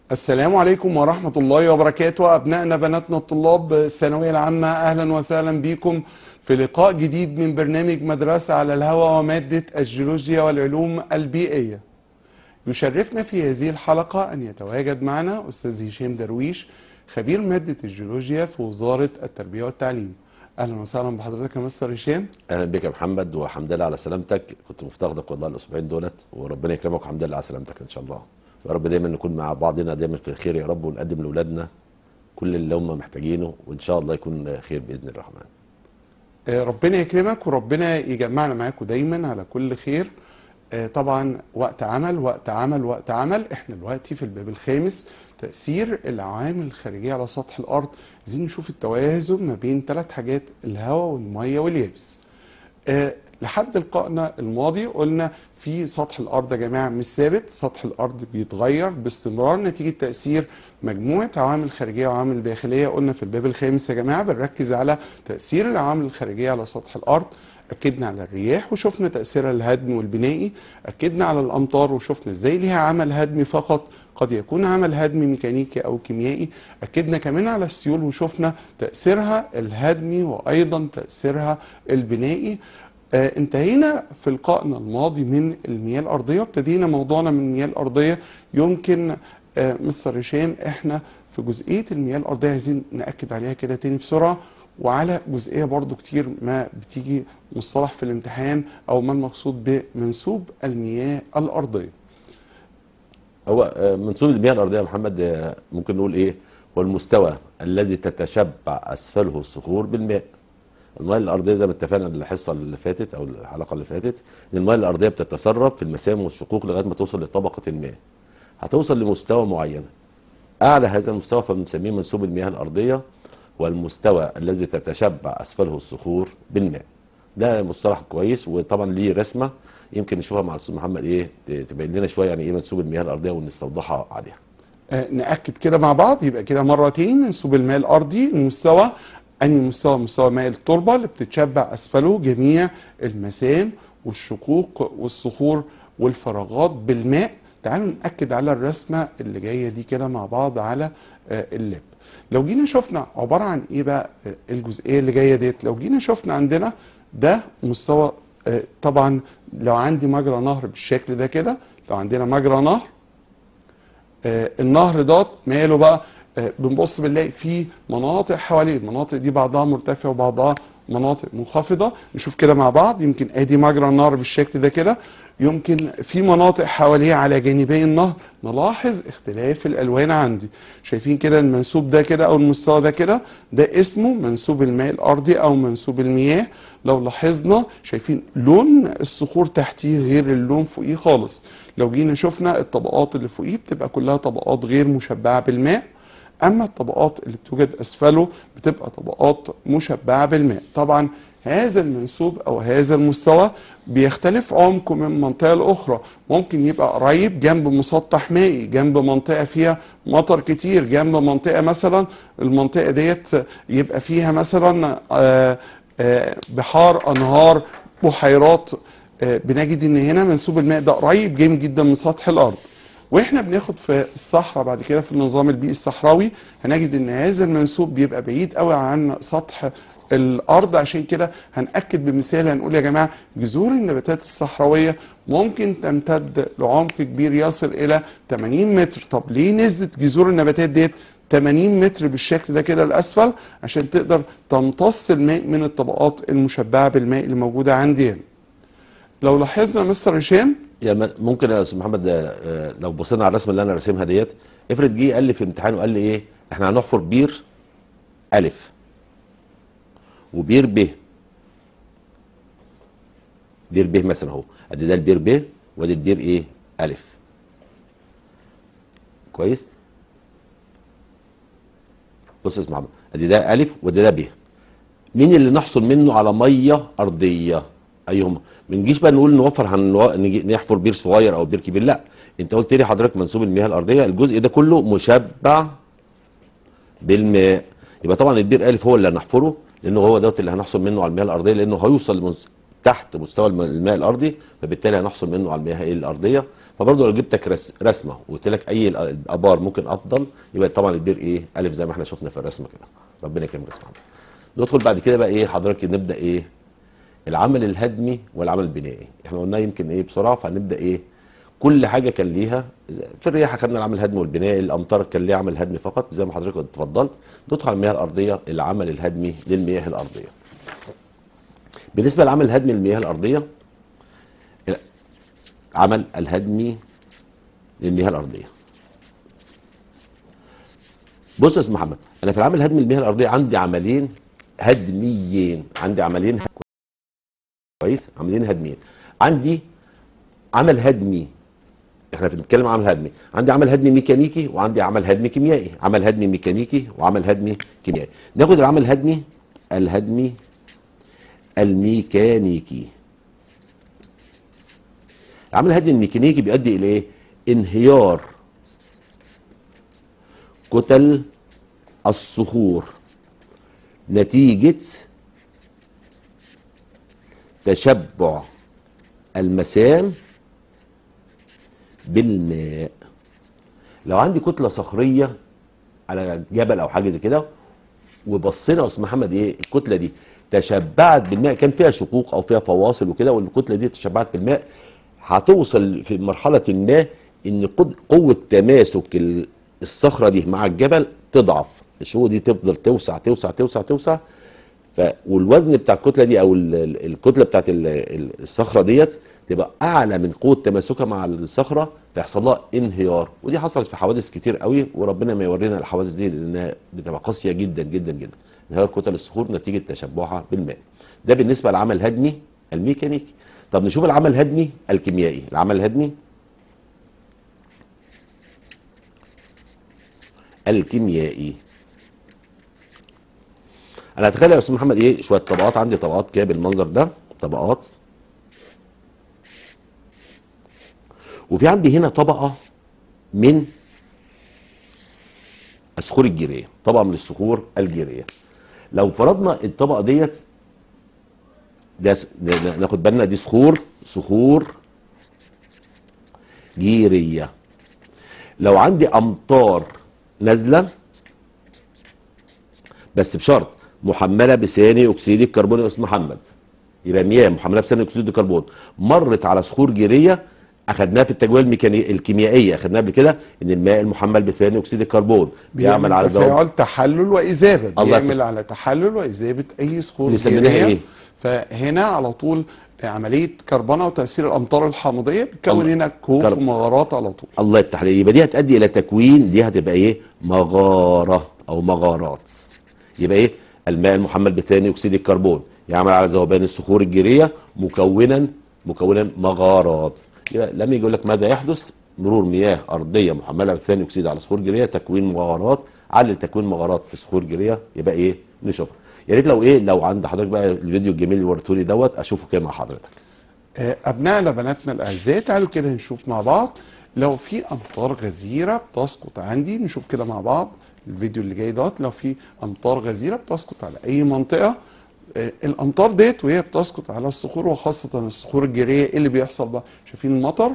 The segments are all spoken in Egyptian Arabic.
السلام عليكم ورحمة الله وبركاته أبنائنا بناتنا الطلاب الثانوية العامة أهلا وسهلا بكم في لقاء جديد من برنامج مدرسة على الهواء ومادة الجيولوجيا والعلوم البيئية يشرفنا في هذه الحلقة أن يتواجد معنا أستاذ هشام درويش خبير مادة الجيولوجيا في وزارة التربية والتعليم أهلا وسهلا بحضرتك يا مستر هشام اهلا بك يا محمد وحمد لله على سلامتك كنت مفتقدك والله الاسبوعين دولت وربنا يكرمك وحمد لله على سلامتك ان شاء الله يا رب دايما نكون مع بعضنا دايما في خير يا رب ونقدم لاولادنا كل اللي هم محتاجينه وان شاء الله يكون خير باذن الرحمن آه، ربنا يكرمك وربنا يجمعنا معاكم دايما على كل خير آه، طبعا وقت عمل وقت عمل وقت عمل احنا دلوقتي في الباب الخامس تأثير العوامل الخارجية على سطح الأرض عايزين نشوف التوازن ما بين ثلاث حاجات الهواء والمية واليابس آه، لحد لقائنا الماضي قلنا في سطح الارض يا جماعه مش ثابت سطح الارض بيتغير باستمرار نتيجه تاثير مجموعه عوامل خارجيه وعوامل داخليه قلنا في الباب الخامس يا جماعه بنركز على تاثير العوامل الخارجيه على سطح الارض اكدنا على الرياح وشفنا تاثيرها الهدمي والبنائي اكدنا على الامطار وشفنا ازاي ليها عمل هدمي فقط قد يكون عمل هدمي ميكانيكي او كيميائي اكدنا كمان على السيول وشفنا تاثيرها الهدمي وايضا تاثيرها البنائي آه، انتهينا في لقائنا الماضي من المياه الأرضية وابتدينا موضوعنا من المياه الأرضية يمكن آه، مستر هشام احنا في جزئية المياه الأرضية عايزين نأكد عليها كده تاني بسرعة وعلى جزئية برضو كتير ما بتيجي مصطلح في الامتحان أو ما المقصود بمنسوب المياه الأرضية هو آه، منسوب المياه الارضيه يا محمد آه، ممكن نقول ايه هو المستوى الذي تتشبع اسفله الصخور بالماء المياه الارضيه زي ما اتفقنا الحصه اللي فاتت او الحلقه اللي فاتت ان المياه الارضيه بتتسرب في المسام والشقوق لغايه ما توصل لطبقه الماء هتوصل لمستوى معين اعلى هذا المستوى فبنسميه منسوب المياه الارضيه والمستوى الذي تتشبع اسفله الصخور بالماء ده مصطلح كويس وطبعا ليه رسمه يمكن نشوفها مع الاستاذ محمد ايه ت- تبين لنا شويه يعني ايه منسوب المياه الارضيه ونستوضحها عليها آه، نأكد كده مع بعض يبقى كده مرة تاني منسوب الماء الأرضي المستوى أنهي مستوى مستوى ماء التربة اللي بتتشبع أسفله جميع المسام والشقوق والصخور والفراغات بالماء تعالوا نأكد على الرسمة اللي جاية دي كده مع بعض على آه، اللاب لو جينا شفنا عبارة عن إيه بقى آه، الجزئية اللي جاية ديت لو جينا شفنا عندنا ده مستوى آه، طبعا لو عندي مجرى نهر بالشكل ده كده لو عندنا مجرى نهر آه، النهر دوت ماله بقى آه، بنبص بنلاقي فيه مناطق حواليه المناطق دي بعضها مرتفع وبعضها مناطق منخفضه نشوف كده مع بعض يمكن ادي مجرى النهر بالشكل ده كده يمكن في مناطق حواليه على جانبي النهر نلاحظ اختلاف الالوان عندي شايفين كده المنسوب ده كده او المستوى ده كده ده اسمه منسوب الماء الارضي او منسوب المياه لو لاحظنا شايفين لون الصخور تحتيه غير اللون فوقيه خالص لو جينا شفنا الطبقات اللي فوقيه بتبقى كلها طبقات غير مشبعه بالماء اما الطبقات اللي بتوجد اسفله بتبقى طبقات مشبعه بالماء طبعا هذا المنسوب او هذا المستوى بيختلف عمقه من منطقه لاخرى ممكن يبقى قريب جنب مسطح مائي جنب منطقه فيها مطر كتير جنب منطقه مثلا المنطقه ديت يبقى فيها مثلا آه، آه، بحار انهار بحيرات آه، بنجد ان هنا منسوب الماء ده قريب جامد جدا من سطح الارض واحنا بناخد في الصحراء بعد كده في النظام البيئي الصحراوي هنجد ان هذا المنسوب بيبقى بعيد قوي عن سطح الارض عشان كده هنأكد بمثال هنقول يا جماعه جذور النباتات الصحراويه ممكن تمتد لعمق كبير يصل الى 80 متر طب ليه نزلت جذور النباتات ديت 80 متر بالشكل ده كده لاسفل عشان تقدر تمتص الماء من الطبقات المشبعه بالماء اللي موجوده عندي هنا لو لاحظنا مستر هشام يعني ممكن يا استاذ محمد آه، آه، لو بصينا على الرسمه اللي انا راسمها ديت افرض جه قال لي في امتحان وقال لي ايه احنا هنحفر بير الف وبير ب بير ب مثلا اهو ادي ده البير ب وادي البير ايه الف كويس بص يا استاذ محمد ادي ده الف وادي ده ب مين اللي نحصل منه على ميه ارضيه ايهما ما نجيش بقى نقول نوفر هنو... نجي نحفر بير صغير او بير كبير لا انت قلت لي حضرتك منسوب المياه الارضيه الجزء ده كله مشبع بالماء يبقى طبعا البير الف هو اللي هنحفره لانه هو دوت اللي هنحصل منه على المياه الارضيه لانه هيوصل لمنس... تحت مستوى الم- الماء الارضي فبالتالي هنحصل منه على المياه إيه الارضيه فبرضه لو جبتك رس رسمه وقلت لك اي الأ- الابار ممكن افضل يبقى طبعا البير ايه الف زي ما احنا شفنا في الرسمه كده ربنا يكرمك يا اسمع ندخل بعد كده بقى ايه حضرتك نبدا ايه العمل الهدمي والعمل البنائي احنا قلنا يمكن ايه بسرعه فهنبدا ايه كل حاجه كان ليها في الرياح خدنا العمل الهدمي والبنائي الامطار كان ليها عمل هدمي فقط زي ما حضرتك اتفضلت ندخل على المياه الارضيه العمل الهدمي للمياه الارضيه بالنسبه للعمل الهدمي للمياه الارضيه عمل الهدمي للمياه الارضيه بص يا استاذ محمد انا في العمل الهدمي للمياه الارضيه عندي عملين هدميين عندي عملين كويس عملين هدميين عندي عمل هدمي احنا بنتكلم عن عمل هدمي عندي عمل هدمي ميكانيكي وعندي عمل هدمي كيميائي عمل هدمي ميكانيكي وعمل هدمي كيميائي ناخد العمل الهدمي الهدمي الميكانيكي العمل الهدمي الميكانيكي بيؤدي الى ايه انهيار كتل الصخور نتيجة تشبع المسام بالماء لو عندي كتلة صخرية على جبل او حاجة زي كده وبصينا يا استاذ محمد ايه الكتلة دي تشبعت بالماء كان فيها شقوق او فيها فواصل وكده والكتلة دي تشبعت بالماء هتوصل في مرحلة ما ان قد- قوة تماسك ال- الصخرة دي مع الجبل تضعف الشقوق دي تفضل توسع توسع توسع توسع ف والوزن بتاع الكتله دي او ال- ال- الكتله بتاعت ال- ال- الصخره ديت تبقى اعلى من قوه تماسكها مع الصخره فيحصل لها انهيار ودي حصلت في حوادث كتير قوي وربنا ما يورينا الحوادث دي لانها بتبقى قاسيه جدا جدا جدا انهيار كتل الصخور نتيجه تشبعها بالماء ده بالنسبه للعمل الهدمي الميكانيكي طب نشوف العمل الهدمي الكيميائي العمل الهدمي الكيميائي انا هتخيل يا استاذ محمد ايه شويه طبقات عندي طبقات كده بالمنظر ده طبقات وفي عندي هنا طبقه من الصخور الجيريه طبقه من الصخور الجيريه لو فرضنا الطبقه ديت ده س- ن- ن- ناخد بالنا دي صخور صخور جيريه لو عندي امطار نازله بس بشرط محمله بثاني اكسيد الكربون يا استاذ محمد يبقى مياه محمله بثاني اكسيد الكربون مرت على صخور جيريه اخدناها في التجويه الميكاني... الكيميائيه اخدناها قبل كده ان الماء المحمل بثاني اكسيد الكربون بيعمل على ذوب تفاعل تحلل واذابه الله بيعمل يفتح. على تحلل واذابه اي صخور اللي سميناها جيرية. إيه؟ فهنا على طول عمليه كربنه وتاثير الامطار الحامضيه بتكون الله. هنا كهوف كرب- ومغارات على طول الله يفتح عليك يبقى دي هتؤدي الى تكوين دي هتبقى ايه مغاره او مغارات يبقى ايه الماء المحمل بثاني اكسيد الكربون يعمل على ذوبان الصخور الجيريه مكونا مكونا مغارات يبقى لما يجي يقول لك ماذا يحدث مرور مياه ارضيه محمله بثاني اكسيد على صخور جيريه تكوين مغارات علل تكوين مغارات في صخور جيريه يبقى ايه نشوفها يا ريت لو ايه لو عند حضرتك بقى الفيديو الجميل اللي وريتهولي دوت اشوفه كده مع حضرتك آه، أبنائنا بناتنا الأعزاء تعالوا كده نشوف مع بعض لو في أمطار غزيرة بتسقط عندي نشوف كده مع بعض الفيديو اللي جاي دوت لو في أمطار غزيرة بتسقط على أي منطقة آه، الأمطار ديت وهي بتسقط على الصخور وخاصة الصخور الجيرية إيه اللي بيحصل بقى شايفين المطر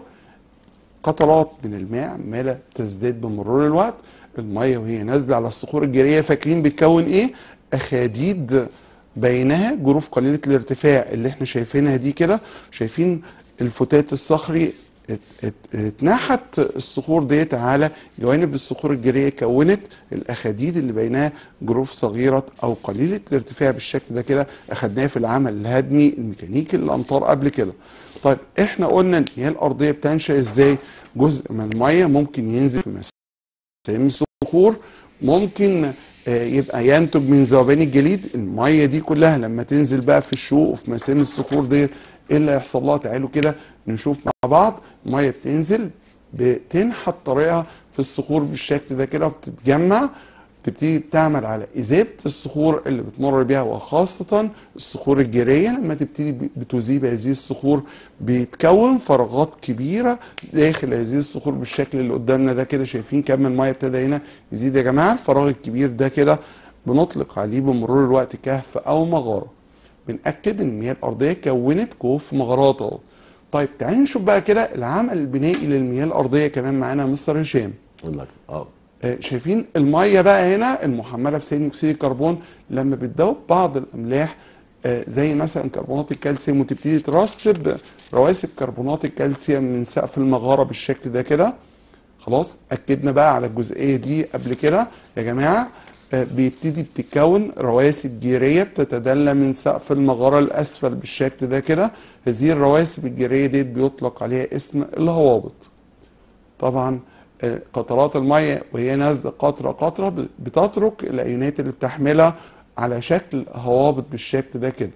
قطرات من الماء عماله تزداد بمرور الوقت الميه وهي نازله على الصخور الجيريه فاكرين بتكون ايه اخاديد بينها جروف قليله الارتفاع اللي احنا شايفينها دي كده شايفين الفتات الصخري ات- ات- اتنحت الصخور ديت على جوانب الصخور الجيريه كونت الاخاديد اللي بينها جروف صغيره او قليله الارتفاع بالشكل ده كده اخدناه في العمل الهدمي الميكانيكي للامطار قبل كده طيب احنا قلنا ان هي الارضيه بتنشا ازاي جزء من الميه ممكن ينزل في مسام الصخور ممكن آه، يبقى ينتج من ذوبان الجليد الميه دي كلها لما تنزل بقى في الشوق وفي مسام الصخور دي ايه اللي هيحصل لها تعالوا كده نشوف مع بعض الميه بتنزل بتنحت طريقها في الصخور بالشكل ده كده وبتتجمع تبتدي تعمل على إذابة الصخور اللي بتمر بيها وخاصة الصخور الجيرية لما تبتدي ب- بتذيب هذه الصخور بيتكون فراغات كبيرة داخل هذه الصخور بالشكل اللي قدامنا ده كده شايفين كم المية ابتدى هنا يزيد يا جماعة الفراغ الكبير ده كده بنطلق عليه بمرور الوقت كهف أو مغارة بنأكد ان المياه الارضيه كونت جوف مغارات اهو طيب تعالي نشوف بقى كده العمل البنائي للمياه الارضيه كمان معانا مستر هشام أقول لك اه آه، شايفين الميه بقى هنا المحمله بثاني اكسيد الكربون لما بتذوب بعض الاملاح آه، زي مثلا كربونات الكالسيوم وتبتدي ترسب رواسب كربونات الكالسيوم من سقف المغاره بالشكل ده كده خلاص اكدنا بقى على الجزئيه دي قبل كده يا جماعه آه، بيبتدي بتتكون رواسب جيريه بتتدلى من سقف المغاره الاسفل بالشكل ده كده هذه الرواسب الجيريه ديت بيطلق عليها اسم الهوابط طبعا آه، قطرات الميه وهي نازله قطره قطره ب- بتترك الايونات اللي بتحملها على شكل هوابط بالشكل ده كده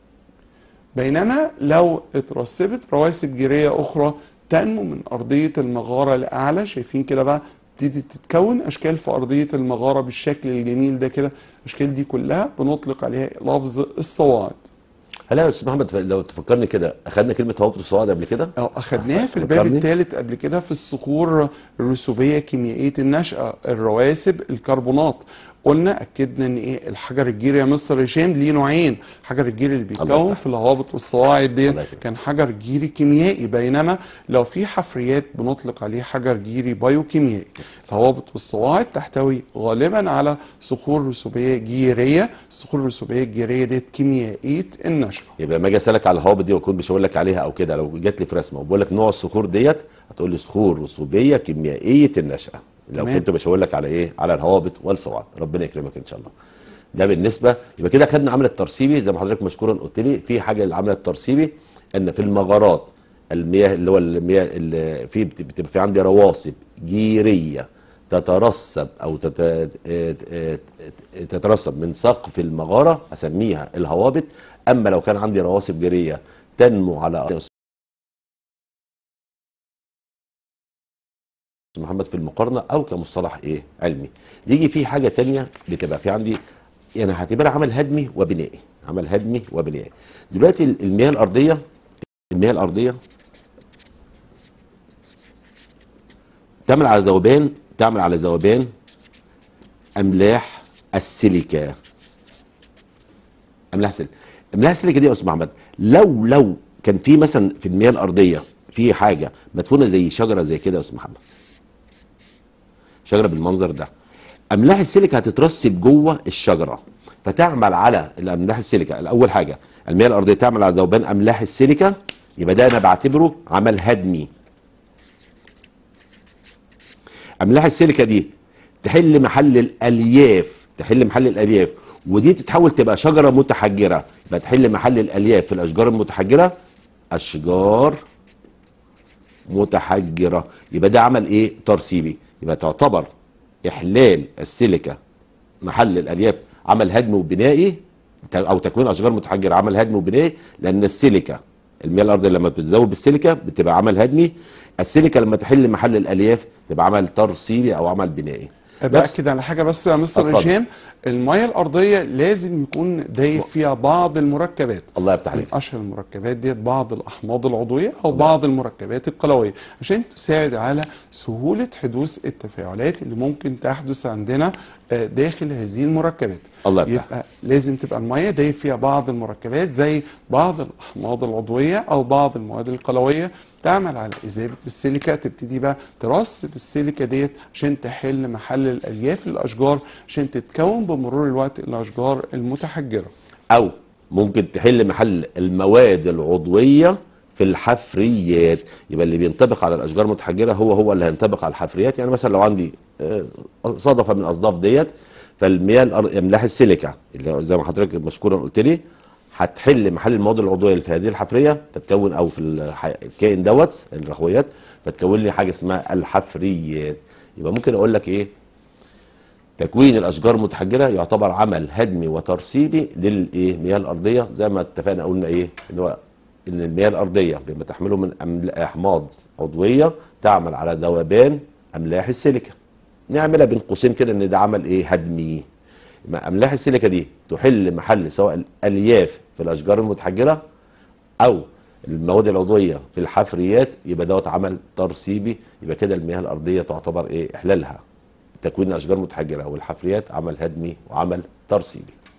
بينما لو اترسبت رواسب جيريه اخرى تنمو من ارضيه المغاره لاعلى شايفين كده بقى تبتدي تتكون اشكال في ارضيه المغاره بالشكل الجميل ده كده الاشكال دي كلها بنطلق عليها لفظ الصواعد هلا يا استاذ محمد لو تفكرني كده اخذنا كلمه هوابط الصواعد قبل كده أو أخدناها في الباب فكرني. الثالث قبل كده في الصخور الرسوبية كيميائية النشأة الرواسب الكربونات قلنا أكدنا إن إيه الحجر الجيري يا مستر هشام ليه نوعين حجر الجيري اللي الله بيتكون يفتح. في الهوابط والصواعد دي الله يكرمك. كان حجر جيري كيميائي بينما لو في حفريات بنطلق عليه حجر جيري بايوكيميائي الهوابط والصواعد تحتوي غالبا على صخور رسوبية جيرية الصخور الرسوبية الجيرية ديت كيميائية النشأة يبقى لما اجي اسالك على الهوابط دي واكون بشاور لك عليها او كده لو جات لي في رسمه وبقول لك نوع الصخور ديت هتقول لي صخور رسوبيه كيميائيه النشاه لو تمام. كنت بشاور لك على ايه على الهوابط والصواعد ربنا يكرمك ان شاء الله ده بالنسبه يبقى كده خدنا عمل الترسيبي زي ما حضرتك مشكورا قلت لي في حاجه العمل الترسيبي ان في المغارات المياه اللي هو المياه اللي في بت- بتبقى في عندي رواسب جيريه تترسب او تت... اه- اه- تترسب من سقف المغاره اسميها الهوابط اما لو كان عندي رواسب جيريه تنمو على محمد في المقارنه او كمصطلح ايه علمي يجي في حاجه تانية بتبقى في عندي يعني هعتبرها عمل هدمي وبنائي عمل هدمي وبنائي دلوقتي المياه الارضيه المياه الارضيه تعمل على ذوبان تعمل على ذوبان املاح السيليكا املاح السيليكا املاح السيليكا دي يا استاذ محمد لو لو كان في مثلا في المياه الارضيه في حاجه مدفونه زي شجره زي كده يا استاذ محمد شجره بالمنظر ده املاح السيليكا هتترسب جوه الشجره فتعمل على الاملاح السيليكا الاول حاجه المياه الارضيه تعمل على ذوبان املاح السيليكا يبقى ده انا بعتبره عمل هدمي املاح السيليكا دي تحل محل الالياف تحل محل الالياف ودي تتحول تبقى شجره متحجره يبقى تحل محل الالياف في الاشجار المتحجره اشجار متحجره يبقى ده عمل ايه ترسيبي يبقى تعتبر احلال السيليكا محل الالياف عمل هدم وبنائي او تكوين اشجار متحجره عمل هدم وبنائي لان السيليكا المياه الارضيه لما بتتذوب بالسيليكا بتبقى عمل هدمي السيليكا لما تحل محل الالياف تبقى عمل ترسيبي او عمل بنائي نفس- باكد على حاجه بس يا مستر اتفضل. هشام الميه الارضيه لازم يكون دايب فيها بعض المركبات الله يفتح من عليك اشهر المركبات ديت بعض الاحماض العضويه او بعض المركبات القلويه عشان تساعد على سهوله حدوث التفاعلات اللي ممكن تحدث عندنا آه، داخل هذه المركبات الله يفتح. يبقى لازم تبقى الميه دايب فيها بعض المركبات زي بعض الاحماض العضويه او بعض المواد القلويه تعمل على إذابة السيليكا تبتدي بقى ترسب السيليكا ديت عشان تحل محل الألياف للأشجار عشان تتكون بمرور الوقت الأشجار المتحجرة او ممكن تحل محل المواد العضويه في الحفريات يبقى اللي بينطبق على الاشجار المتحجره هو هو اللي هينطبق على الحفريات يعني مثلا لو عندي آه، صدفه من الاصداف ديت فالمياه الأر- املاح السيليكا اللي هو زي ما حضرتك مشكورا قلت لي هتحل محل المواد العضويه اللي في هذه الحفريه تتكون او في الح- الكائن دوت الرخويات فتكون لي حاجه اسمها الحفريات يبقى ممكن اقول لك ايه تكوين الاشجار المتحجره يعتبر عمل هدمي وترسيبي للايه المياه الارضيه زي ما اتفقنا قلنا ايه ان هو ان المياه الارضيه بما تحمله من أمل- احماض عضويه تعمل على ذوبان املاح السيليكا نعملها بين قوسين كده ان ده عمل ايه هدمي يبقى املاح السيليكا دي تحل محل سواء الالياف في الاشجار المتحجره او المواد العضويه في الحفريات يبقى دوت عمل ترسيبي يبقى كده المياه الارضيه تعتبر ايه احلالها تكوين اشجار متحجره والحفريات عمل هدمي وعمل ترسيبي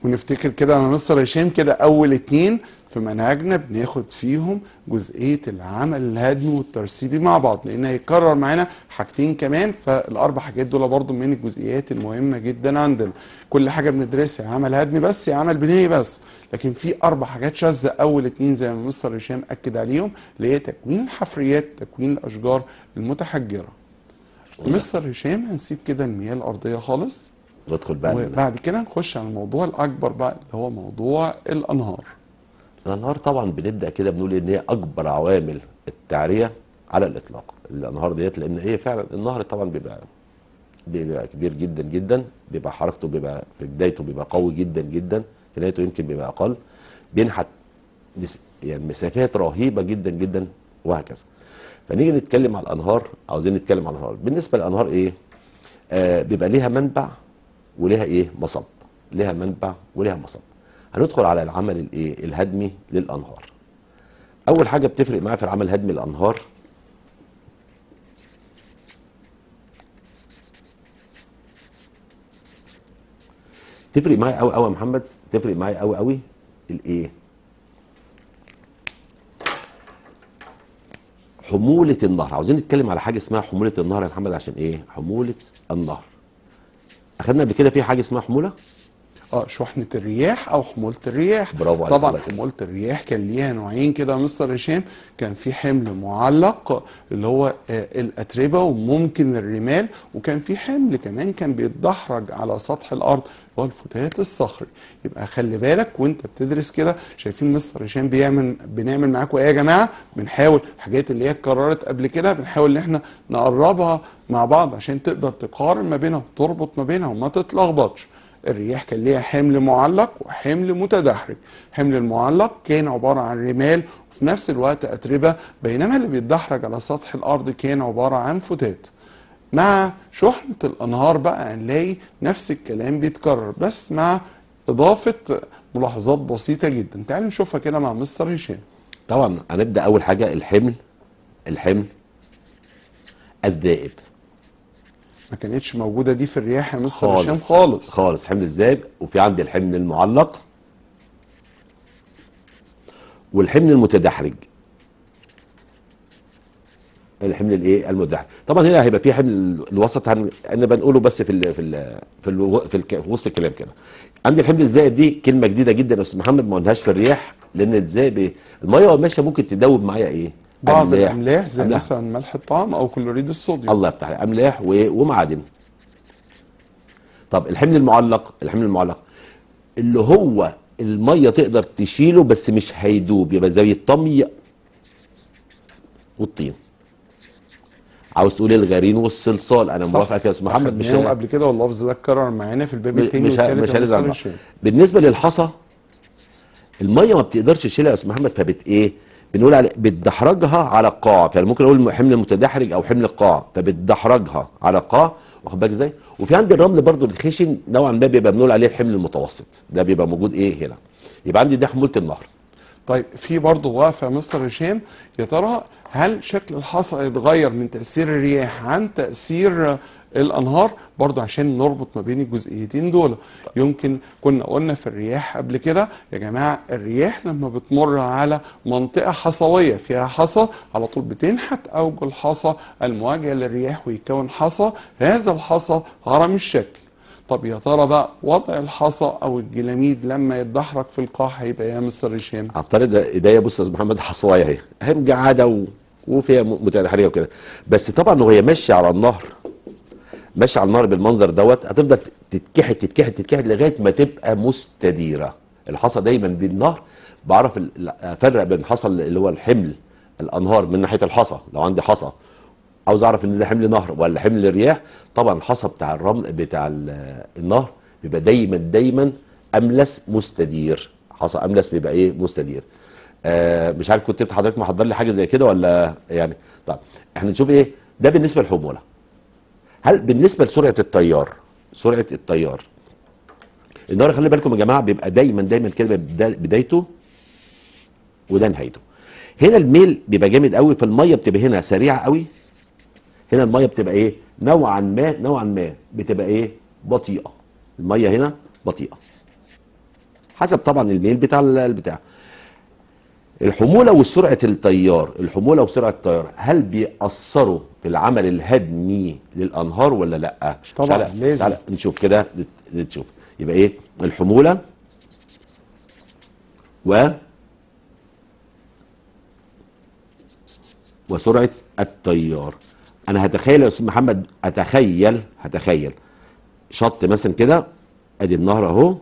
ونفتكر كده انا مستر هشام كده اول اتنين في منهجنا بناخد فيهم جزئيه العمل الهدمي والترسيبي مع بعض لان هيتكرر معانا حاجتين كمان فالاربع حاجات دول برضو من الجزئيات المهمه جدا عندنا كل حاجه بندرسها عمل هدمي بس يا عمل بنائي بس لكن في اربع حاجات شاذه اول اتنين زي ما مستر هشام اكد عليهم اللي هي تكوين الحفريات تكوين الاشجار المتحجره مستر هشام هنسيب كده المياه الارضيه خالص ندخل بقى ال- وبعد كده نخش على الموضوع الاكبر بقى اللي هو موضوع الانهار الانهار طبعا بنبدا كده بنقول ان هي اكبر عوامل التعريه على الاطلاق الانهار ديت لان هي فعلا النهر طبعا بيبقى بيبقى كبير جدا جدا بيبقى حركته بيبقى في بدايته بيبقى قوي جدا جدا في نهايته يمكن بيبقى اقل بينحت مس- يعني مسافات رهيبه جدا جدا وهكذا فنيجي نتكلم على الانهار عاوزين نتكلم على الانهار بالنسبه للانهار ايه آه بيبقى ليها منبع وليها ايه مصب ليها منبع وليها مصب هندخل على العمل الايه الهدمي للانهار اول حاجه بتفرق معايا في العمل الهدمي للانهار تفرق معايا قوي قوي يا محمد تفرق معايا قوي قوي الايه حمولة النهر عاوزين نتكلم على حاجة اسمها حمولة النهر يا محمد عشان ايه حمولة النهر اخدنا قبل كده في حاجة اسمها حمولة اه شحنة الرياح او حمولة الرياح برافو عليك، طبعا الله يخليك. حمولة الرياح كان ليها نوعين كده يا مستر هشام كان في حمل معلق اللي هو آه الاتربة وممكن الرمال وكان في حمل كمان كان بيتدحرج على سطح الارض اللي هو الفتات الصخري يبقى خلي بالك وانت بتدرس كده شايفين مستر هشام بيعمل بنعمل معاكم ايه يا جماعه بنحاول الحاجات اللي هي اتكررت قبل كده بنحاول ان احنا نقربها مع بعض عشان تقدر تقارن ما بينها وتربط ما بينها وما تتلخبطش الرياح كان ليها حمل معلق وحمل متدحرج حمل المعلق كان عبارة عن رمال وفي نفس الوقت أتربة بينما اللي بيتدحرج على سطح الأرض كان عبارة عن فتات مع شحنة الأنهار بقى هنلاقي نفس الكلام بيتكرر بس مع إضافة ملاحظات بسيطة جدا تعالوا نشوفها كده مع مستر هشام طبعا هنبدا اول حاجة الحمل الحمل الذائب ما كانتش موجودة دي في الرياح يا مستر خالص هشام خالص خالص حمل الذائب وفي عندي الحمل المعلق والحمل المتدحرج الحمل الايه المتدحرج طبعا هنا هيبقى في حمل الوسط هن... انا بنقوله بس في ال... في ال... في, ال... في, الك... في وسط الكلام كده عندي الحمل الذائب دي كلمه جديده جدا يا استاذ محمد ما قلناهاش في الرياح لان الذائب ايه الميه وهي ماشيه ممكن تدوب معايا ايه بعض الأملاح زي أملاح. مثلا ملح الطعام أو كلوريد الصوديوم الله يفتح عليك املاح و- ومعادن طب الحمل المعلق الحمل المعلق اللي هو الميه تقدر تشيله بس مش هيدوب يبقى زي الطمي والطين عاوز تقول الغرين والصلصال انا صح. موافقك يا استاذ محمد مش أخدناهم قبل كده واللفظ ده اتكرر معانا في الباب التاني مش ه- والتالت مش يا هنزعل مستر بقى. هشام. بالنسبه للحصى الميه ما بتقدرش تشيلها يا استاذ محمد فبت ايه بنقول على بتدحرجها على القاع فانا ممكن اقول حمل متدحرج او حمل القاع فبتدحرجها على القاع واخد بالك ازاي وفي عندي الرمل برضو الخشن نوعا ما بيبقى بنقول عليه الحمل المتوسط ده بيبقى موجود ايه هنا يبقى عندي ده حموله النهر طيب في برضه وقفه يا مستر هشام يا ترى هل شكل الحصى يتغير من تاثير الرياح عن تاثير الانهار برضه عشان نربط ما بين الجزئيتين دول يمكن كنا قلنا في الرياح قبل كده يا جماعه الرياح لما بتمر على منطقه حصويه فيها حصى على طول بتنحت اوج الحصى المواجهه للرياح ويكون حصى هذا الحصى هرم الشكل طب يا ترى بقى وضع الحصى او الجلاميد لما يتدحرج في القاع هيبقى إيه يا مستر هشام هفترض ايديا بص يا استاذ محمد حصوايه اهي اهي مجعده و... وفيها م- متدحرجه وكده بس طبعا وهي ماشيه على النهر ماشيه على النهر بالمنظر دوت هتفضل تتكحت تتكحت تتكحت لغايه ما تبقى مستديره الحصى دايما بالنهر بعرف ال- ال- افرق بين الحصى اللي هو الحمل الانهار من ناحيه الحصى لو عندي حصى عاوز اعرف ان ده حمل نهر ولا حمل رياح طبعا الحصى بتاع الرمل بتاع ال- النهر بيبقى دايما دايما املس مستدير حصى املس بيبقى ايه مستدير آه مش عارف كنت انت حضرتك محضر لي حاجه زي كده ولا يعني طب احنا نشوف ايه ده بالنسبه للحموله هل بالنسبه لسرعه التيار سرعه التيار النهر خلي بالكم يا جماعه بيبقى دايما دايما كده بدا- بدايته وده نهايته هنا الميل بيبقى جامد قوي فالميه بتبقى هنا سريعه قوي هنا الميه بتبقى ايه نوعا ما نوعا ما بتبقى ايه بطيئه الميه هنا بطيئه حسب طبعا الميل بتاع ال- البتاع الحموله وسرعه التيار الحموله وسرعه التيار هل بيأثروا في العمل الهدمي للانهار ولا لا طبعاً، تعالى لازم. تعالى نشوف كده نت- نشوف يبقى ايه الحموله و وسرعه التيار انا هتخيل يا استاذ محمد اتخيل هتخيل شط مثلا كده ادي النهر اهو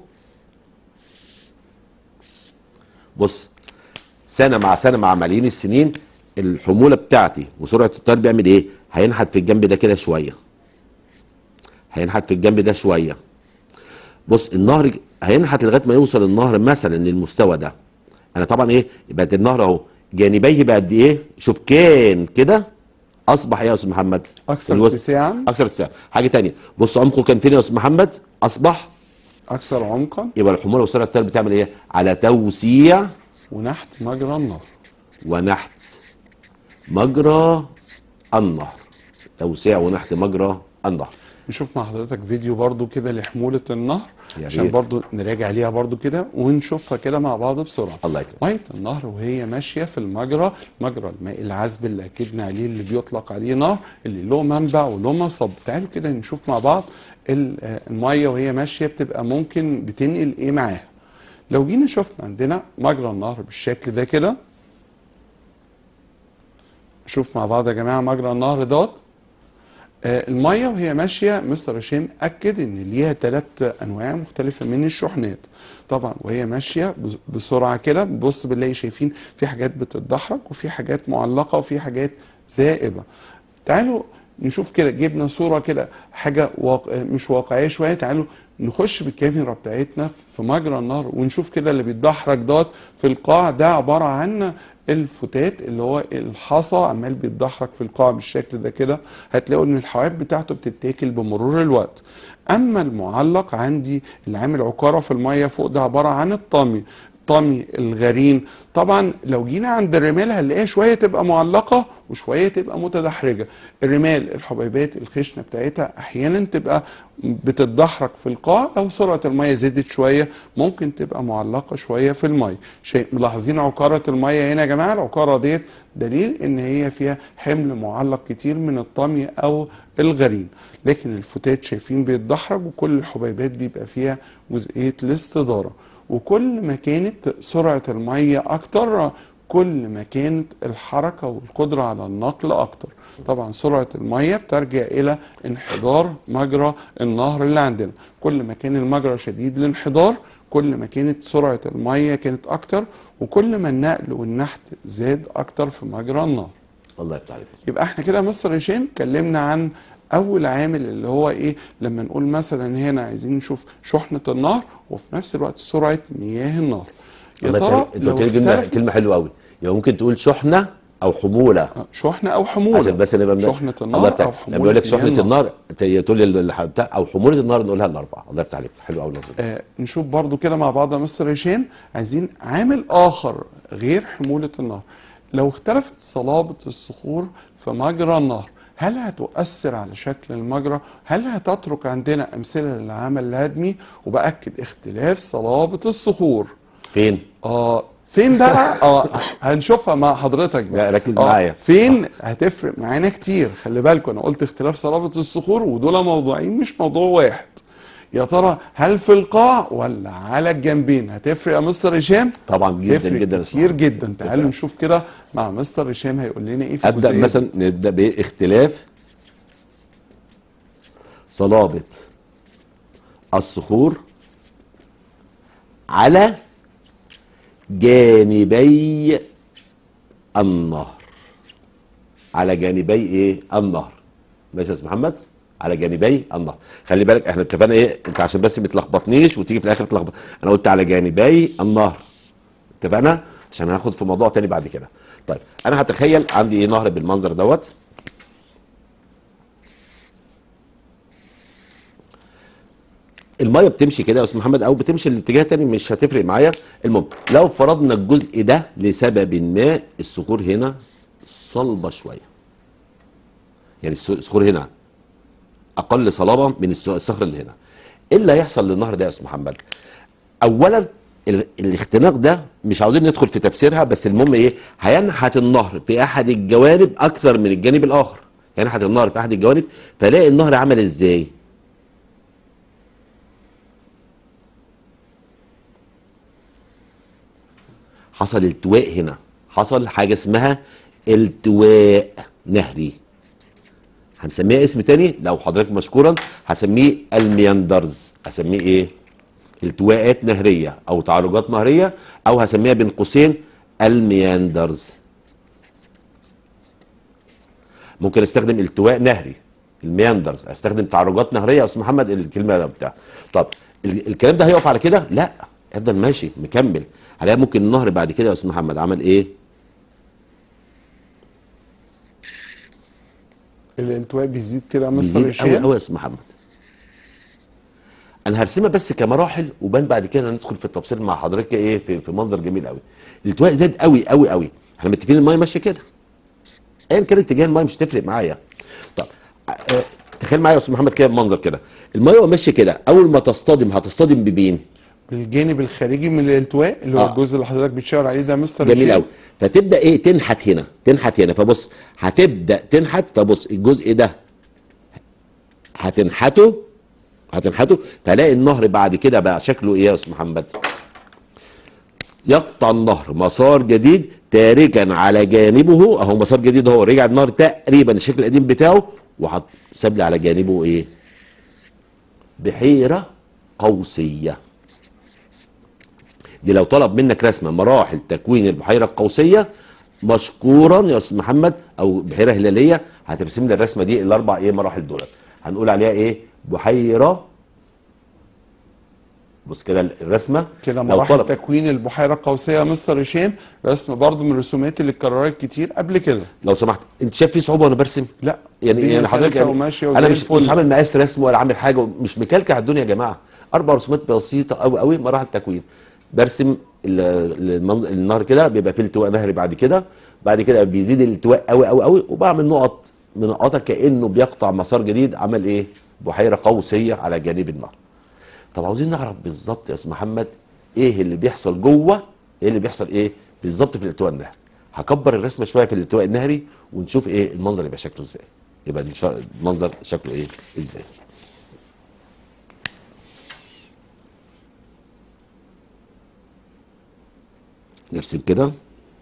بص سنه مع سنه مع ملايين السنين الحموله بتاعتي وسرعه التيار بيعمل ايه هينحت في الجنب ده كده شويه هينحت في الجنب ده شويه بص النهر ج- هينحت لغايه ما يوصل النهر مثلا للمستوى ده انا طبعا ايه يبقى ده النهر اهو جانبيه بقى قد ايه شوف كان كده اصبح ايه يا استاذ محمد أكثر الوسط- اتساعاً. اكثر اتساعا حاجه تانية بص عمقه كان فين يا استاذ محمد اصبح اكثر عمقا يبقى الحموله وسرعه التيار بتعمل ايه على توسيع ونحت مجرى النهر ونحت مجرى النهر توسيع ونحت مجرى النهر نشوف مع حضرتك فيديو برضو كده لحمولة النهر يا عشان ريت. برضو نراجع عليها برضو كده ونشوفها كده مع بعض بسرعة الله يكرمك. مية النهر وهي ماشية في المجرى مجرى الماء العذب اللي أكدنا عليه اللي بيطلق عليه نهر اللي له منبع وله مصب تعالوا كده نشوف مع بعض ال- آه، المية وهي ماشية بتبقى ممكن بتنقل إيه معاها لو جينا شفنا عندنا مجرى النهر بالشكل ده كده نشوف مع بعض يا جماعة مجرى النهر دوت آه، الميه وهي ماشيه مستر هشام اكد ان ليها ثلاث انواع مختلفه من الشحنات طبعا وهي ماشيه بس- بسرعه كده بص بنلاقي شايفين في حاجات بتتدحرج وفي حاجات معلقه وفي حاجات زائبه تعالوا نشوف كده جبنا صوره كده حاجه واقع مش واقعيه شويه تعالوا نخش بالكاميرا بتاعتنا في مجرى النهر ونشوف كده اللي بيتدحرج دوت في القاع ده عباره عن الفتات اللي هو الحصى عمال بيتدحرج في القاع بالشكل ده كده هتلاقوا ان الحواف بتاعته بتتاكل بمرور الوقت اما المعلق عندي اللي عامل عقاره في الميه فوق ده عباره عن الطمي الطمي الغرين طبعا لو جينا عند الرمال هنلاقيها شويه تبقى معلقه وشويه تبقى متدحرجه الرمال الحبيبات الخشنه بتاعتها احيانا تبقى بتتدحرج في القاع لو سرعه الميه زادت شويه ممكن تبقى معلقه شويه في الميه شيء ملاحظين عقاره الميه هنا يا جماعه العقاره ديت دليل ان هي فيها حمل معلق كتير من الطمي او الغرين لكن الفتات شايفين بيتدحرج وكل الحبيبات بيبقى فيها جزئيه الاستداره وكل ما كانت سرعة المية أكتر كل ما كانت الحركة والقدرة على النقل أكتر طبعا سرعة المية بترجع إلى انحدار مجرى النهر اللي عندنا كل ما كان المجرى شديد الانحدار كل ما كانت سرعة المية كانت أكتر وكل ما النقل والنحت زاد أكتر في مجرى النهر الله يفتح عليك يبقى احنا كده مستر هشام اتكلمنا عن اول عامل اللي هو ايه لما نقول مثلا هنا عايزين نشوف شحنه النهر وفي نفس الوقت سرعه مياه النهر يا الله ترى يفتح- انت لو قلت لي كلمه اختلفت كلمه حلوه قوي يعني ممكن تقول شحنه او حموله آه، شحنه او حموله عشان بس نبقى من- شحنه الله النهر يفتح او لما حموله بيقول لك مياه شحنه النار ت- تقول لي ال- بتاع او حموله النار نقولها الاربعه الله يفتح عليك حلو قوي النقطه دي. آه نشوف برضو كده مع بعض يا مستر هشام عايزين عامل اخر غير حمولة النهر لو اختلفت صلابة الصخور في مجرى النهر هل هتؤثر على شكل المجرى؟ هل هتترك عندنا أمثلة للعمل الهدمي؟ وبأكد اختلاف صلابة الصخور. فين اه فين بقى؟ اه هنشوفها مع حضرتك بقى. لا، ركز آه، معايا. فين هتفرق معانا كتير خلي بالكم انا قلت اختلاف صلابة الصخور ودول موضوعين مش موضوع واحد يا ترى هل في القاع ولا على الجنبين هتفرق يا مستر هشام طبعا جدا تفرق جدا كتير اسمع. جدا تعالوا تفرق. نشوف كده مع مستر هشام هيقول لنا ايه في ابدا الجزئية دي. مثلا نبدا باختلاف صلابه الصخور على جانبي النهر على جانبي ايه النهر ماشي يا استاذ محمد على جانبي النهر خلي بالك احنا اتفقنا ايه انت عشان بس ما تلخبطنيش وتيجي في الاخر تلخبط انا قلت على جانبي النهر اتفقنا عشان هاخد في موضوع تاني بعد كده طيب انا هتخيل عندي ايه نهر بالمنظر دوت الميه بتمشي كده يا استاذ محمد او بتمشي الاتجاه تاني مش هتفرق معايا المهم لو فرضنا الجزء ده لسبب ما الصخور هنا صلبه شويه يعني الص- الصخور هنا اقل صلابه من الص- الصخر اللي هنا ايه اللي هيحصل للنهر ده يا استاذ محمد اولا ال- الاختناق ده مش عاوزين ندخل في تفسيرها بس المهم ايه هينحت النهر في احد الجوانب اكثر من الجانب الاخر ينحت النهر في احد الجوانب فلاقي النهر عمل ازاي حصل التواء هنا حصل حاجه اسمها التواء نهري هنسميها اسم تاني لو حضرتك مشكورا هسميه المياندرز هسميه ايه التواءات نهريه او تعرجات نهريه او هسميها بين قوسين المياندرز ممكن استخدم التواء نهري المياندرز استخدم تعرجات نهريه يا استاذ محمد الكلمه ده بتاع طب ال- الكلام ده هيقف على كده لا افضل ماشي مكمل هلاقي ممكن النهر بعد كده يا استاذ محمد عمل ايه الالتواء بيزيد كده يا مستر بيزيد قوي هشام قوي يا استاذ محمد انا هرسمها بس كمراحل وبان بعد كده ندخل في التفصيل مع حضرتك ايه في, في منظر جميل قوي الالتواء زاد قوي قوي قوي احنا متفقين المايه ماشيه كده ايا كان اتجاه المايه مش هتفرق معايا طب آه، تخيل معايا يا استاذ محمد كده المنظر كده المايه وهي ماشيه كده اول ما تصطدم هتصطدم بمين بالجانب الخارجي من الالتواء اللي هو آه. الجزء اللي حضرتك بتشاور عليه ده يا مستر جميل هشام. قوي فتبدا ايه تنحت هنا تنحت هنا فبص هتبدا تنحت فبص الجزء ده هتنحته هتنحته تلاقي النهر بعد كده بقى شكله ايه يا استاذ محمد يقطع النهر مسار جديد تاركا على جانبه اهو مسار جديد اهو رجع النهر تقريبا الشكل القديم بتاعه وحط ساب لي على جانبه ايه بحيره قوسيه دي لو طلب منك رسمه مراحل تكوين البحيره القوسيه مشكورا يا استاذ محمد او بحيره هلاليه هترسم لي الرسمه دي الاربع ايه مراحل دول هنقول عليها ايه بحيره بص كده الرسمه كده لو مراحل طلب تكوين البحيره القوسيه يا مستر هشام رسم برضو من الرسومات اللي اتكررت كتير قبل كده لو سمحت انت شايف في صعوبه وانا برسم لا يعني الدنيا يعني حضرتك سلسة يعني وماشيه انا وزي مش الفل مش عامل مقاس رسم ولا عامل حاجه مش مكلكع الدنيا يا جماعه اربع رسومات بسيطه قوي قوي مراحل تكوين برسم ال- المنظ- النهر كده بيبقى فيه التواء نهري بعد كده بعد كده بيزيد الالتواء قوي قوي قوي وبعمل نقط منقطه كانه بيقطع مسار جديد عمل ايه بحيره قوسيه على جانب النهر طب عاوزين نعرف بالظبط يا استاذ محمد ايه اللي بيحصل جوه ايه اللي بيحصل ايه بالظبط في الالتواء النهري هكبر الرسمه شويه في الالتواء النهري ونشوف ايه المنظر يبقى شكله ازاي يبقى الش- المنظر شكله ايه ازاي نرسم كده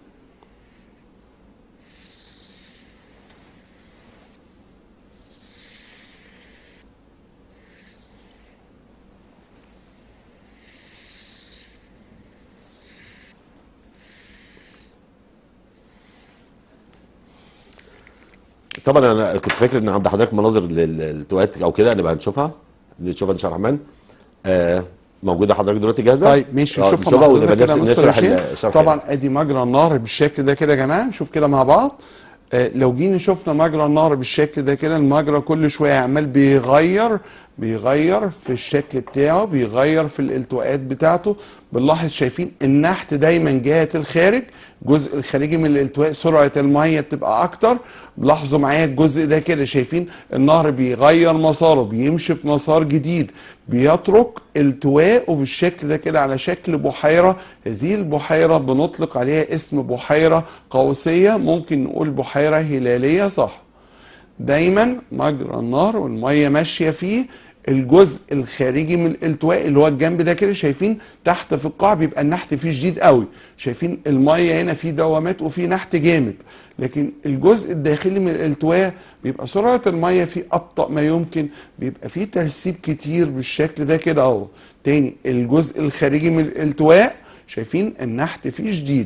طبعا انا كنت فاكر ان عند حضرتك مناظر لل- للتوات او كده نبقى نشوفها نشوفها ان شاء الله الرحمن آه موجوده حضرتك دلوقتي جاهزه طيب ماشي آه، نشوفها مع ونبقى حضرتك كده يا نرسم- مستر نشرح ال- هشام الشرح طبعا ادي مجرى النهر بالشكل ده كده يا جماعه نشوف كده مع بعض آه، لو جينا شفنا مجرى النهر بالشكل ده كده المجرى كل شويه عمال بيغير بيغير في الشكل بتاعه بيغير في الالتواءات بتاعته بنلاحظ شايفين النحت دايما جهه الخارج الجزء الخارجي من الالتواء سرعه الميه بتبقى اكتر لاحظوا معايا الجزء ده كده شايفين النهر بيغير مساره بيمشي في مسار جديد بيترك التواءه بالشكل ده كده على شكل بحيره هذه البحيره بنطلق عليها اسم بحيره قوسيه ممكن نقول بحيره هلاليه صح دايما مجرى النهر والميه ماشيه فيه الجزء الخارجي من الالتواء اللي هو الجنب ده كده شايفين تحت في القاع بيبقى النحت فيه شديد قوي شايفين الميه هنا فيه دوامات وفيه نحت جامد لكن الجزء الداخلي من الالتواء بيبقى سرعه الميه فيه ابطا ما يمكن بيبقى فيه ترسيب كتير بالشكل ده كده اهو تاني الجزء الخارجي من الالتواء شايفين النحت فيه شديد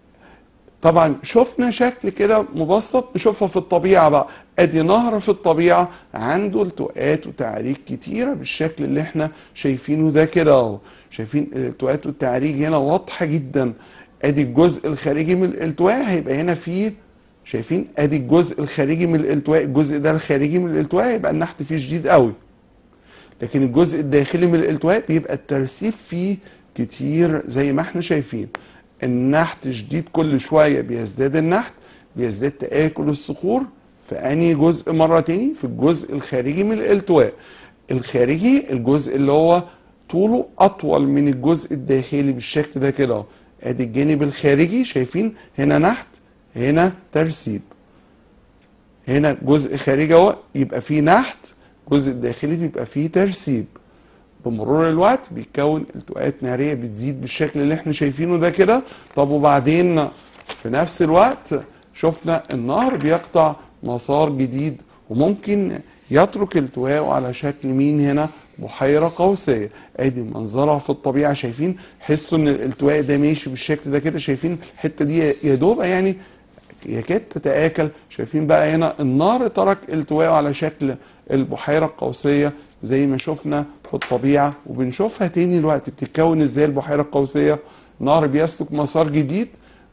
طبعا شفنا شكل كده مبسط نشوفها في الطبيعة بقى ادي نهر في الطبيعة عنده التواءات وتعريج كتيرة بالشكل اللي احنا شايفينه ده كده اهو شايفين الالتواءات والتعريج هنا واضحة جدا ادي الجزء الخارجي من الالتواء هيبقى هنا فيه شايفين ادي الجزء الخارجي من الالتواء الجزء ده الخارجي من الالتواء يبقى النحت فيه شديد قوي لكن الجزء الداخلي من الالتواء بيبقى الترسيب فيه كتير زي ما احنا شايفين النحت شديد كل شوية بيزداد النحت بيزداد تآكل الصخور في أنهي جزء مرة تاني في الجزء الخارجي من الالتواء الخارجي الجزء اللي هو طوله اطول من الجزء الداخلي بالشكل ده كده اهو ادي الجانب الخارجي شايفين هنا نحت هنا ترسيب هنا جزء خارجي اهو يبقى فيه نحت الجزء الداخلي بيبقى فيه ترسيب بمرور الوقت بيتكون التقاءات ناريه بتزيد بالشكل اللي احنا شايفينه ده كده طب وبعدين في نفس الوقت شفنا النهر بيقطع مسار جديد وممكن يترك التواءه على شكل مين هنا بحيره قوسيه ادي منظرها في الطبيعه شايفين حسوا ان الالتواء ده ماشي بالشكل ده كده شايفين الحته دي يا دوب يعني يكاد تتآكل شايفين بقى هنا النار ترك التواءه على شكل البحيرة القوسية زي ما شفنا في الطبيعة وبنشوفها تاني الوقت بتتكون ازاي البحيرة القوسية نهر بيسلك مسار جديد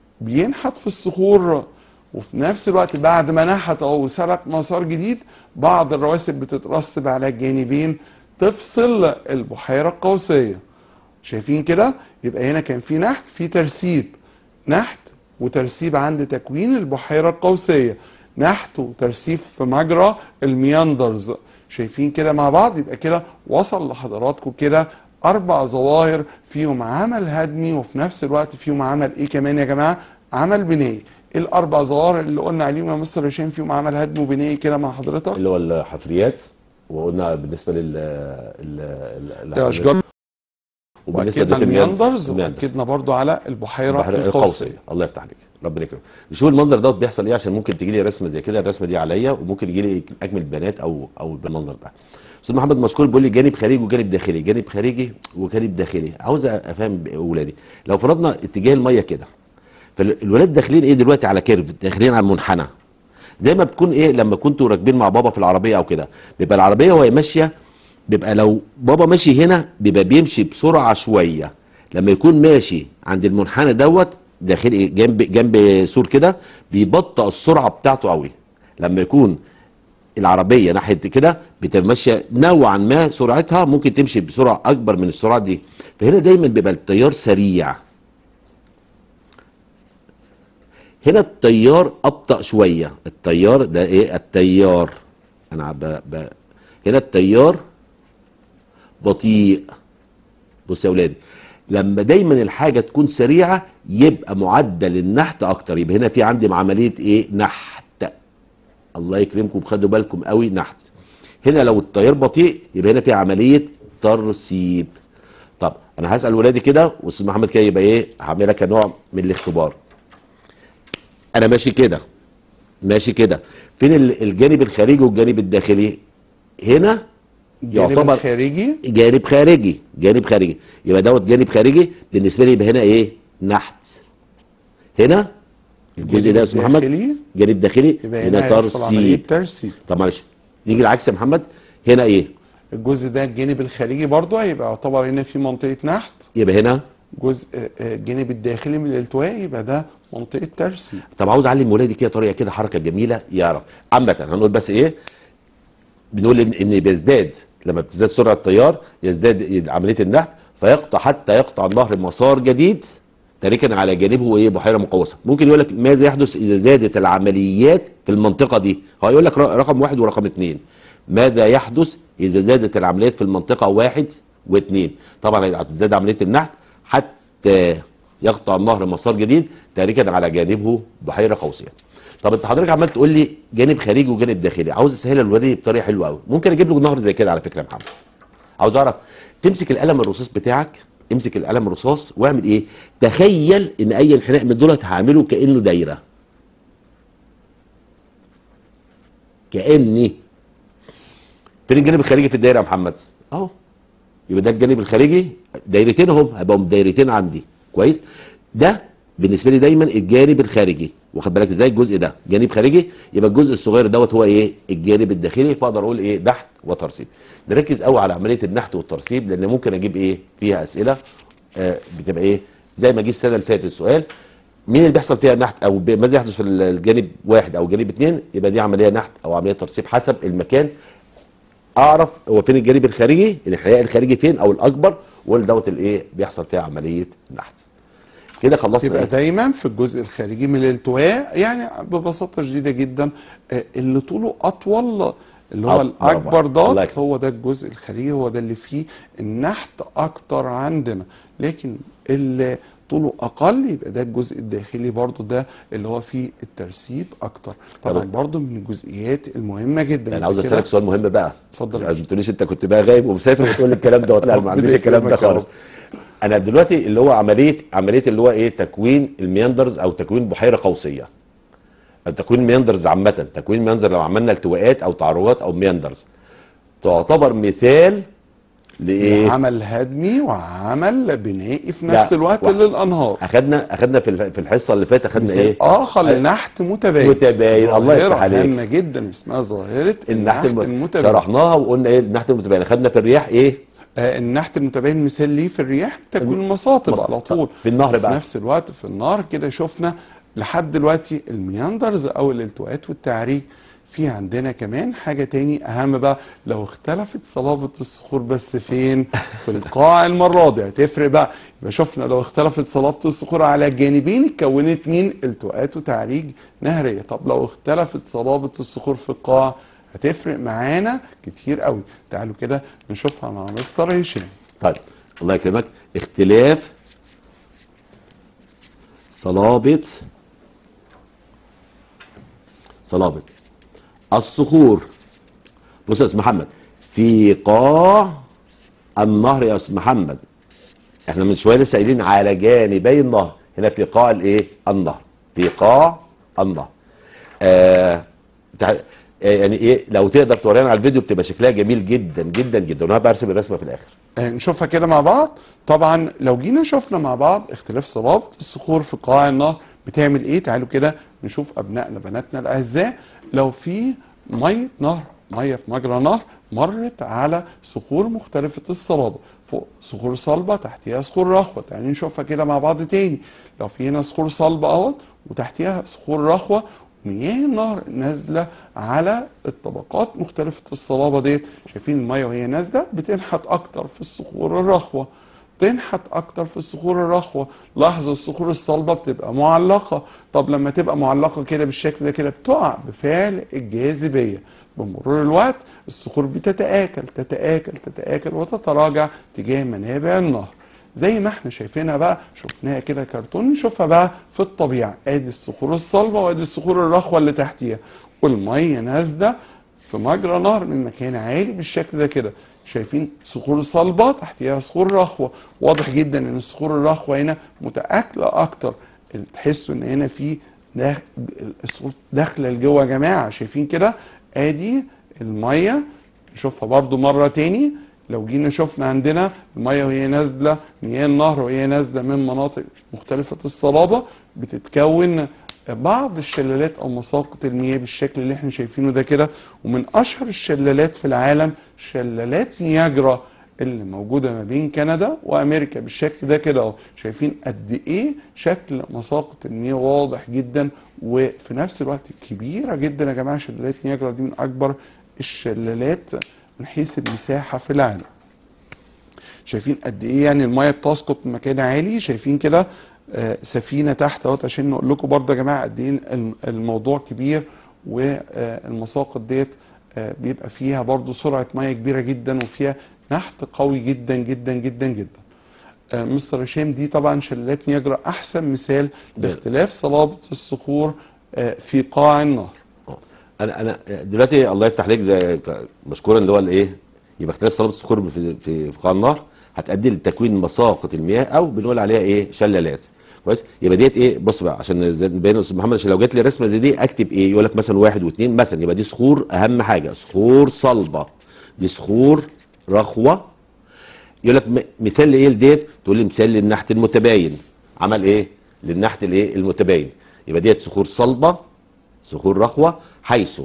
بينحت في الصخور وفي نفس الوقت بعد ما نحت او سلك مسار جديد بعض الرواسب بتترسب على الجانبين تفصل البحيرة القوسية شايفين كده يبقى هنا كان في نحت في ترسيب نحت وترسيب عند تكوين البحيرة القوسية نحت وترسيب في مجرى المياندرز شايفين كده مع بعض يبقى كده وصل لحضراتكم كده أربع ظواهر فيهم عمل هدمي وفي نفس الوقت فيهم عمل إيه كمان يا جماعة؟ عمل بنائي إيه الأربع ظواهر اللي قلنا عليهم يا مستر هشام فيهم عمل هدمي وبنائي كده مع حضرتك؟ اللي هو الحفريات وقلنا بالنسبه لل ال- ال- الأشجار وبالنسبه وأكدنا للديترمينات- المياندرز المياندرز. وأكدنا برضو على البحيرة البحر القوسية القوسي الله يفتح عليك ربنا يكرمك نشوف المنظر دوت بيحصل ايه عشان ممكن تجي لي رسمه زي كده الرسمه دي عليا وممكن يجي لي اجمل البيانات او او بالمنظر ده استاذ محمد مشكور بيقول لي جانب خارجي وجانب داخلي جانب خارجي وجانب داخلي عاوز افهم اولادي لو فرضنا اتجاه الميه كده فالولاد داخلين ايه دلوقتي على كيرف داخلين على المنحنى زي ما بتكون ايه لما كنتوا راكبين مع بابا في العربيه او كده بيبقى العربيه وهي ماشيه بيبقى لو بابا ماشي هنا بيبقى بيمشي بسرعه شويه لما يكون ماشي عند المنحنى دوت داخل إيه؟ جنب جنب سور كده بيبطئ السرعه بتاعته قوي لما يكون العربيه ناحيه كده بتبقى ماشيه نوعا ما سرعتها ممكن تمشي بسرعه اكبر من السرعه دي فهنا دايما بيبقى التيار سريع هنا التيار ابطا شويه التيار ده ايه التيار انا ب... ب... هنا التيار بطيء بص يا اولادي لما دايما الحاجه تكون سريعه يبقى معدل النحت اكتر يبقى هنا في عندي عمليه ايه نحت الله يكرمكم خدوا بالكم قوي نحت هنا لو التيار بطيء يبقى هنا في عمليه ترسيب طب انا هسال ولادي كده واستاذ محمد كده يبقى ايه هعملها كنوع من الاختبار انا ماشي كده ماشي كده فين ال- الجانب الخارجي والجانب الداخلي هنا الجانب يعتبر الخارجي جانب خارجي جانب خارجي يبقى دوت جانب خارجي بالنسبه لي يبقى هنا ايه نحت هنا الجزء ده يا استاذ محمد الداخلي جانب داخلي يبقى هنا هنا هيحصل عملية ترسيب ترسيب طب معلش نيجي العكس يا محمد هنا ايه الجزء ده الجانب الخارجي برضه هيبقى يعتبر هنا في منطقة نحت يبقى هنا جزء آه، الجانب الداخلي من الالتواء يبقى ده منطقة ترسيب طب عاوز اعلم ولادي كده طريقه كده حركه جميله يعرف عامه هنقول بس ايه بنقول ان ان بيزداد لما بتزداد سرعه التيار يزداد عمليه النحت فيقطع حتى يقطع النهر مسار جديد تاركا على جانبه ايه بحيره مقوسه ممكن يقول لك ماذا يحدث اذا زادت العمليات في المنطقه دي هو يقول لك ر- رقم واحد ورقم اثنين ماذا يحدث اذا زادت العمليات في المنطقه واحد واثنين طبعا هتزداد عمليه النحت حتى يقطع النهر مسار جديد تاركا على جانبه بحيره قوسيه طب انت حضرتك عمال تقول لي جانب خارجي وجانب داخلي عاوز اسهلها للولاد بطريقه حلوه قوي ممكن اجيب له نهر زي كده على فكره يا محمد عاوز اعرف تمسك القلم الرصاص بتاعك امسك القلم الرصاص واعمل ايه تخيل ان اي انحناء من دولت هعمله كانه دايره كاني فين الجانب الخارجي في الدايره يا محمد اهو يبقى ده الجانب الخارجي دايرتين اهم هيبقوا دايرتين عندي كويس ده بالنسبه لي دايما الجانب الخارجي واخد بالك ازاي الجزء ده جانب خارجي يبقى الجزء الصغير دوت هو ايه الجانب الداخلي فاقدر اقول ايه نحت وترسيب نركز قوي على عمليه النحت والترسيب لان ممكن اجيب ايه فيها اسئله آه بتبقى ايه زي ما جه السنه اللي فاتت سؤال مين اللي بيحصل فيها نحت او ب- ماذا يحدث في الجانب واحد او جانب اثنين يبقى دي عمليه نحت او عمليه ترسيب حسب المكان اعرف هو فين الجانب الخارجي الانحناء الخارجي فين او الاكبر واقول دوت الايه بيحصل فيها عمليه نحت كده خلصنا يبقى إيه؟ دايما في الجزء الخارجي من الالتواء يعني ببساطة شديدة جدا آه، اللي طوله أطول اللي هو عط- برافو الاكبر عليك. الله ضاد يكرمك. هو ده الجزء الخارجي هو ده اللي فيه النحت اكتر عندنا لكن اللي طوله اقل يبقى ده الجزء الداخلي برضو ده اللي هو فيه الترسيب اكتر طبعا تمام. برضو من الجزئيات المهمه جدا انا عاوز كده اسالك سؤال مهم بقى اتفضل يا يعني ما تقوليش انت كنت بقى غايب ومسافر وتقول لي الكلام ده لا ما عنديش الكلام ده يكرمك يا خالص رب. انا دلوقتي اللي هو عمليه عمليه اللي هو ايه تكوين المياندرز او تكوين بحيره قوسيه تكوين مياندرز عامه تكوين مياندرز لو عملنا التواءات او تعرجات او مياندرز تعتبر مثال لايه عمل هدمي وعمل بنائي في لا، نفس الوقت واحد. للانهار اخدنا اخدنا في الح- في الحصه اللي فاتت اخدنا مثال ايه اخر لنحت متباين متباين، الله ظاهرة يفتح عليك. هامه جدا اسمها ظاهره النحت الم... المتباين شرحناها وقلنا ايه النحت المتباين اخدنا في الرياح ايه آه، النحت المتباين مثال ليه في الرياح تكوين المصاطب مصاطب. على طول في النهر في بقى. نفس الوقت في النهر كده شفنا لحد دلوقتي المياندرز او الالتواءات والتعريج في عندنا كمان حاجة تاني أهم بقى لو اختلفت صلابة الصخور بس فين؟ في القاع المرة دي هتفرق بقى يبقى شفنا لو اختلفت صلابة الصخور على الجانبين اتكونت مين؟ التواءات وتعريج نهرية طب لو اختلفت صلابة الصخور في القاع هتفرق معانا كتير قوي تعالوا كده نشوفها مع مستر هشام طيب الله يكرمك اختلاف صلابة صلابة الصخور بص يا استاذ محمد في قاع النهر يا استاذ محمد احنا من شويه لسه قايلين على جانبي النهر هنا في قاع الايه النهر في قاع النهر آه تع- آه، يعني ايه لو تقدر تورينا على الفيديو بتبقى شكلها جميل جدا جدا جدا وانا برسم الرسمه في الاخر آه، نشوفها كده مع بعض طبعا لو جينا شفنا مع بعض اختلاف صلابة الصخور في قاع النهر بتعمل ايه تعالوا كده نشوف ابنائنا بناتنا الاعزاء لو في ميه نهر ميه في مجرى نهر مرت على صخور مختلفة الصلابة فوق صخور صلبة تحتها صخور رخوة تعالوا نشوفها كده مع بعض تاني لو في هنا صخور صلبة اهوت وتحتها صخور رخوة مياه النهر نازله على الطبقات مختلفه الصلابه ديت شايفين الميه وهي نازله بتنحت اكتر في الصخور الرخوه تنحت اكتر في الصخور الرخوه لاحظوا الصخور الصلبه بتبقى معلقه طب لما تبقى معلقه كده بالشكل ده كده بتقع بفعل الجاذبيه بمرور الوقت الصخور بتتآكل تتآكل تتآكل وتتراجع تجاه منابع النهر زي ما احنا شايفينها بقى شفناها كده كرتون نشوفها بقى في الطبيعة ادي الصخور الصلبة وادي الصخور الرخوة اللي تحتيها والمية نازلة في مجرى نهر من مكان عالي بالشكل ده كده شايفين صخور صلبة تحتيها صخور رخوة واضح جدا ان الصخور الرخوة هنا متآكلة اكتر تحسوا ان هنا في داخ- الصخور داخلة لجوه يا جماعة شايفين كده ادي المية نشوفها برضو مرة تاني لو جينا شفنا عندنا المية وهي نازلة مياه النهر وهي نازلة من مناطق مختلفة الصلابة بتتكون بعض الشلالات أو مساقط المياه بالشكل اللي احنا شايفينه ده كده ومن أشهر الشلالات في العالم شلالات نياجرا اللي موجودة ما بين كندا وأمريكا بالشكل ده كده اهو شايفين قد إيه شكل مساقط المياه واضح جدا وفي نفس الوقت كبيرة جدا يا جماعة شلالات نياجرا دي من أكبر الشلالات من حيث المساحة في العالم شايفين قد ايه يعني الميه بتسقط من مكان عالي شايفين كده آه، سفينه تحت اهوت عشان نقول لكم برضه يا جماعه قد ايه الم- الموضوع كبير والمساقط ديت آه، بيبقى فيها برضه سرعه ميه كبيره جدا وفيها نحت قوي جدا جدا جدا جدا آه، مستر هشام دي طبعا شلالات نياجرا احسن مثال لاختلاف صلابه الصخور آه، في قاع النهر آه. انا انا دلوقتي الله يفتح عليك زي ك- مشكورا اللي هو الايه يبقى اختلاف صلابه الصخور في في في قاع النهر هتؤدي لتكوين مساقط المياه او بنقول عليها ايه شلالات كويس يبقى ديت ايه بص بقى عشان زي- نبين يا استاذ محمد عشان لو جات لي رسمه زي دي اكتب ايه يقول لك مثلا واحد واثنين مثلا يبقى دي صخور اهم حاجه صخور صلبه دي صخور رخوه يقول لك م- مثال لايه لديت تقول لي مثال للنحت المتباين عمل ايه للنحت الايه المتباين يبقى ديت صخور صلبه صخور رخوه حيث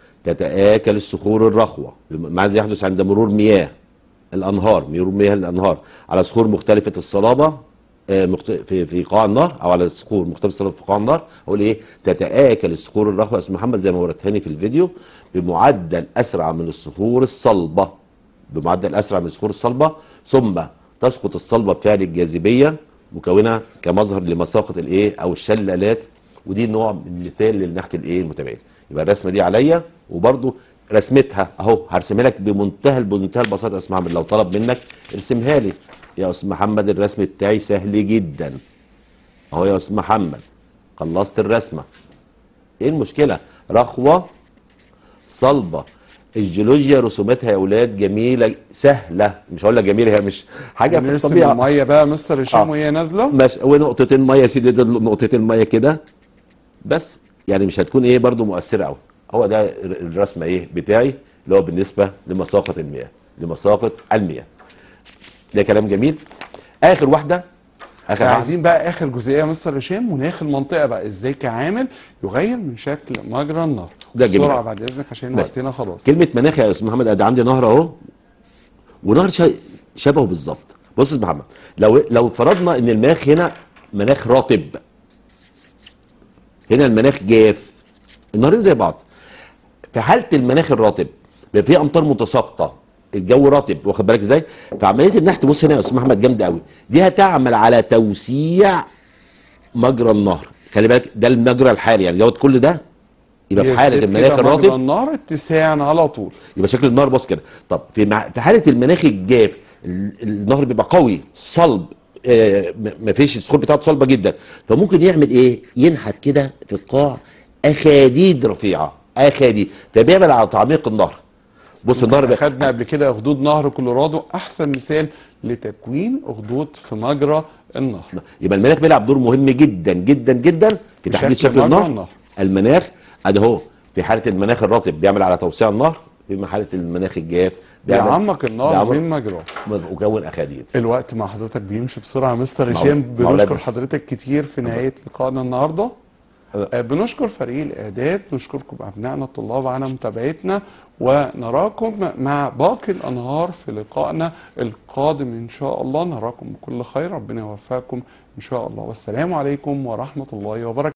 تتآكل الصخور الرخوه ماذا يحدث عند مرور مياه الانهار مرور مياه الانهار على صخور مختلفه الصلابه آه، مخت- في في قاع النهر او على صخور مختلفه الصلابه في قاع النهر اقول ايه تتآكل الصخور الرخوه يا استاذ محمد زي ما وريتهاني في الفيديو بمعدل اسرع من الصخور الصلبه بمعدل اسرع من الصخور الصلبه ثم تسقط الصلبه بفعل الجاذبيه مكونه كمظهر لمساقط الايه او الشلالات ودي نوع من مثال للنحت الايه المتباين يبقى الرسمه دي عليا وبرده رسمتها اهو هرسمها لك بمنتهى بمنتهى البساطه يا استاذ محمد لو طلب منك ارسمها لي يا استاذ محمد الرسم بتاعي سهل جدا اهو يا استاذ محمد خلصت الرسمه ايه المشكله رخوه صلبه الجيولوجيا رسوماتها يا اولاد جميله سهله مش هقول لك جميله هي مش حاجه في نرسم الطبيعه الميه بقى مستر هشام آه. وهي نازله ماشي ونقطتين ميه يا سيدي دول نقطتين ميه كده بس يعني مش هتكون ايه برضو مؤثره قوي هو ده ال- الرسمه ايه بتاعي اللي هو بالنسبه لمساقط المياه لمساقط المياه ده كلام جميل اخر واحده اخر واحده عايزين بقى اخر جزئيه يا مستر هشام مناخ المنطقه بقى ازاي كعامل يغير من شكل مجرى النهر ده جميل. بسرعه بعد اذنك عشان ماشي. وقتنا خلاص كلمه مناخ يا استاذ محمد ادي عندي نهر اهو ونهر شا- شبهه بالظبط بص يا استاذ محمد لو لو فرضنا ان المناخ هنا مناخ رطب هنا المناخ جاف النهرين زي بعض في حاله المناخ الرطب بيبقى فيه امطار متساقطه الجو رطب واخد بالك ازاي فعمليه النحت بص هنا يا استاذ محمد جامده قوي دي هتعمل على توسيع مجرى النهر خلي بالك ده المجرى الحالي يعني دوت كل ده يبقى في حاله يزداد المناخ كده مجرى الرطب النهر اتساعا على طول يبقى شكل النهر باص كده طب في مع... في حاله المناخ الجاف ال- النهر بيبقى قوي صلب آه م- مفيش الصخور بتاعته صلبه جدا فممكن يعمل ايه ينحت كده في القاع اخاديد رفيعه اخاديد فبيعمل على تعميق النهر بص النهر بقى خدنا قبل كده اخدود نهر كولورادو احسن مثال لتكوين اخدود في مجرى النهر يبقى المناخ بيلعب دور مهم جدا جدا جدا في تحديد شكل شكل مجرى النهر النهر. المناخ ادي اهو في حاله المناخ الرطب بيعمل على توسيع النهر في حاله المناخ الجاف بيعمل- بيعمق النهر بيعمق- من مجراه وكون اخاديد الوقت مع حضرتك بيمشي بسرعه يا مستر مع- هشام مع بنشكر أولادنا. حضرتك كتير في نهايه لقائنا النهارده آه، بنشكر فريق الاعداد نشكركم ابنائنا الطلاب على متابعتنا ونراكم مع باقي الانهار في لقائنا القادم ان شاء الله نراكم بكل خير ربنا يوفقكم ان شاء الله والسلام عليكم ورحمه الله وبركاته